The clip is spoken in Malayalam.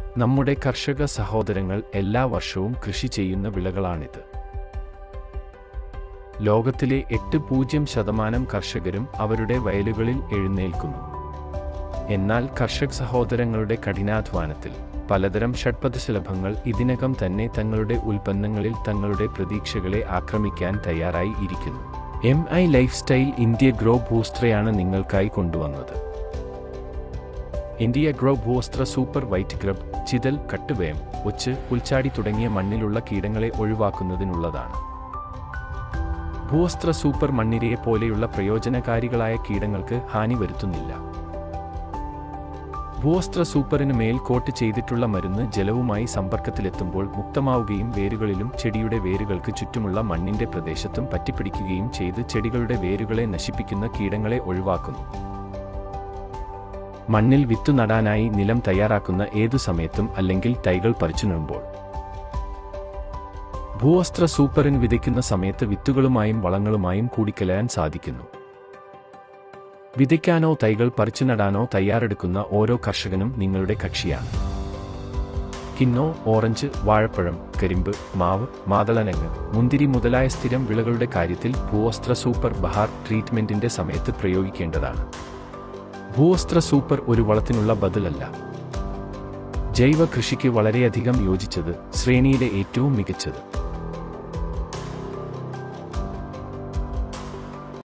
നമ്മുടെ കർഷക സഹോദരങ്ങൾ എല്ലാ വർഷവും കൃഷി ചെയ്യുന്ന വിളകളാണിത് ലോകത്തിലെ എട്ട് പൂജ്യം ശതമാനം കർഷകരും അവരുടെ വയലുകളിൽ എഴുന്നേൽക്കുന്നു എന്നാൽ കർഷക സഹോദരങ്ങളുടെ കഠിനാധ്വാനത്തിൽ പലതരം ഷഡ്പദശലഭങ്ങൾ ഇതിനകം തന്നെ തങ്ങളുടെ ഉൽപ്പന്നങ്ങളിൽ തങ്ങളുടെ പ്രതീക്ഷകളെ ആക്രമിക്കാൻ തയ്യാറായി ഇരിക്കുന്നു M I life style India grow ബൂസ്റ്ററയാണ് നിങ്ങൾക്കായി കൊണ്ടുവന്നത് India grow booster super white grub ചിതൽ കട്ടുവേം ഒച്ച് പുൽച്ചാടി തുടങ്ങിയ മണ്ണിലുള്ള കീടങ്ങളെ ഒഴിവാക്കുന്നതിനുള്ളതാണ് ഭൂവസ്ത്ര സൂപ്പർ മണ്ണിരയെ പോലെയുള്ള പ്രയോജനകാരികളായ കീടങ്ങൾക്ക് ഹാനി വരുത്തുന്നില്ല ഭൂവസ്ത്ര സൂപ്പറിന് മേൽ കോട്ട് ചെയ്തിട്ടുള്ള മരുന്ന് ജലവുമായി സമ്പർക്കത്തിലെത്തുമ്പോൾ മുക്തമാവുകയും വേരുകളിലും ചെടിയുടെ വേരുകൾക്ക് ചുറ്റുമുള്ള മണ്ണിന്റെ പ്രദേശത്തും പറ്റിപ്പിടിക്കുകയും ചെയ്ത് ചെടികളുടെ വേരുകളെ നശിപ്പിക്കുന്ന കീടങ്ങളെ ഒഴിവാക്കുന്നു മണ്ണിൽ വിത്തു നടാനായി നിലം തയ്യാറാക്കുന്ന ഏതു സമയത്തും അല്ലെങ്കിൽ തൈകൾ പറിച്ചു നടുമ്പോൾ ഭൂവസ്ത്ര സൂപ്പറിന് വിതയ്ക്കുന്ന സമയത്ത് വിത്തുകളുമായും വളങ്ങളുമായും കൂടിക്കലരാൻ സാധിക്കുന്നു വിതയ്ക്കാനോ തൈകൾ പറിച്ചു നടാനോ തയ്യാറെടുക്കുന്ന ഓരോ കർഷകനും നിങ്ങളുടെ കക്ഷിയാണ് കിന്നോ ഓറഞ്ച് വാഴപ്പഴം കരിമ്പ് മാവ് മാതളനങ്ങ് മുന്തിരി മുതലായ സ്ഥിരം വിളകളുടെ കാര്യത്തിൽ ഭൂവസ്ത്ര സൂപ്പർ ബഹാർ ട്രീറ്റ്മെന്റിന്റെ സമയത്ത് പ്രയോഗിക്കേണ്ടതാണ് ഭൂവസ്ത്ര സൂപ്പർ ഒരു വളത്തിനുള്ള ബദലല്ല ജൈവ കൃഷിക്ക് വളരെയധികം യോജിച്ചത് ശ്രേണിയിലെ ഏറ്റവും മികച്ചത്